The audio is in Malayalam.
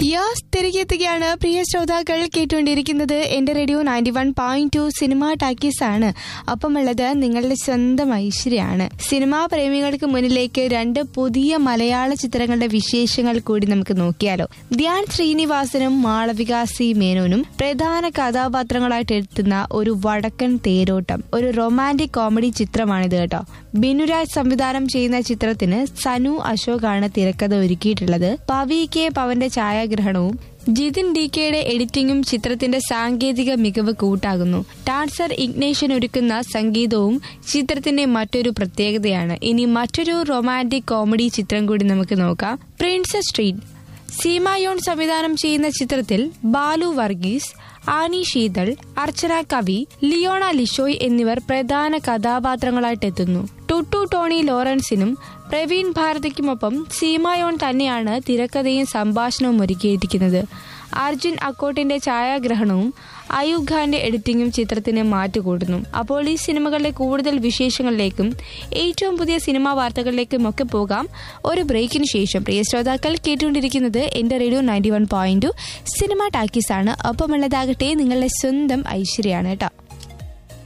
യാസ് തിരികെ എത്തുകയാണ് പ്രിയ ശ്രോതാക്കൾ കേട്ടുകൊണ്ടിരിക്കുന്നത് എന്റെ radio ninety one point two cinema talkies ആണ് ഒപ്പമുള്ളത് നിങ്ങളുടെ സ്വന്തം ഐശ്വര്യാണ് സിനിമാ പ്രേമികൾക്ക് മുന്നിലേക്ക് രണ്ട് പുതിയ മലയാള ചിത്രങ്ങളുടെ വിശേഷങ്ങൾ കൂടി നമുക്ക് നോക്കിയാലോ ധ്യാൻ ശ്രീനിവാസനും മാളവിക സി മേനോനും പ്രധാന കഥാപാത്രങ്ങളായിട്ട് എത്തുന്ന ഒരു വടക്കൻ തേരോട്ടം ഒരു റൊമാൻറ്റിക് കോമഡി ചിത്രമാണിത് കേട്ടോ ബിനുരാജ് സംവിധാനം ചെയ്യുന്ന ചിത്രത്തിന് സനു അശോകാണ് തിരക്കഥ ഒരുക്കിയിട്ടുള്ളത് പവി കെ പവന്റെ ഛായാഗ്രഹണവും ജിതിൻ ഡി കെയുടെ എഡിറ്റിംഗും ചിത്രത്തിന്റെ സാങ്കേതിക മികവ് കൂട്ടാകുന്നു ടാൻസർ ഇഗ്നേഷൻ ഒരുക്കുന്ന സംഗീതവും ചിത്രത്തിന്റെ മറ്റൊരു പ്രത്യേകതയാണ് ഇനി മറ്റൊരു റൊമാൻറ്റിക് കോമഡി ചിത്രം കൂടി നമുക്ക് നോക്കാം പ്രിൻസസ് സ്ട്രീറ്റ് സീമായോൺ സംവിധാനം ചെയ്യുന്ന ചിത്രത്തിൽ ബാലു വർഗീസ് ആനി ശീതൾ അർച്ചന കവി ലിയോണ ലിഷോയ് എന്നിവർ പ്രധാന കഥാപാത്രങ്ങളായിട്ടെത്തുന്നു ടുട്ടു ടോണി ലോറൻസിനും പ്രവീൺ ഭാരതിക്കുമൊപ്പം സീമായോൺ തന്നെയാണ് തിരക്കഥയും സംഭാഷണവും ഒരുക്കിയിരിക്കുന്നത് അർജുൻ അക്കോട്ടിന്റെ ഛായാഗ്രഹണവും അയൂബ് ഖാന്റെ എഡിറ്റിംഗും ചിത്രത്തിന് മാറ്റുകൂടുന്നു അപ്പോൾ ഈ സിനിമകളുടെ കൂടുതൽ വിശേഷങ്ങളിലേക്കും ഏറ്റവും പുതിയ സിനിമാ വാർത്തകളിലേക്കും ഒക്കെ പോകാം ഒരു ബ്രേക്കിന് ശേഷം പ്രിയ ശ്രോതാക്കൾ കേട്ടുകൊണ്ടിരിക്കുന്നത് എന്റെ radio ninety one point two cinema talkies ആണ് ഒപ്പമുള്ളതാകട്ടെ നിങ്ങളുടെ സ്വന്തം ഐശ്വര്യാണ് കേട്ടോ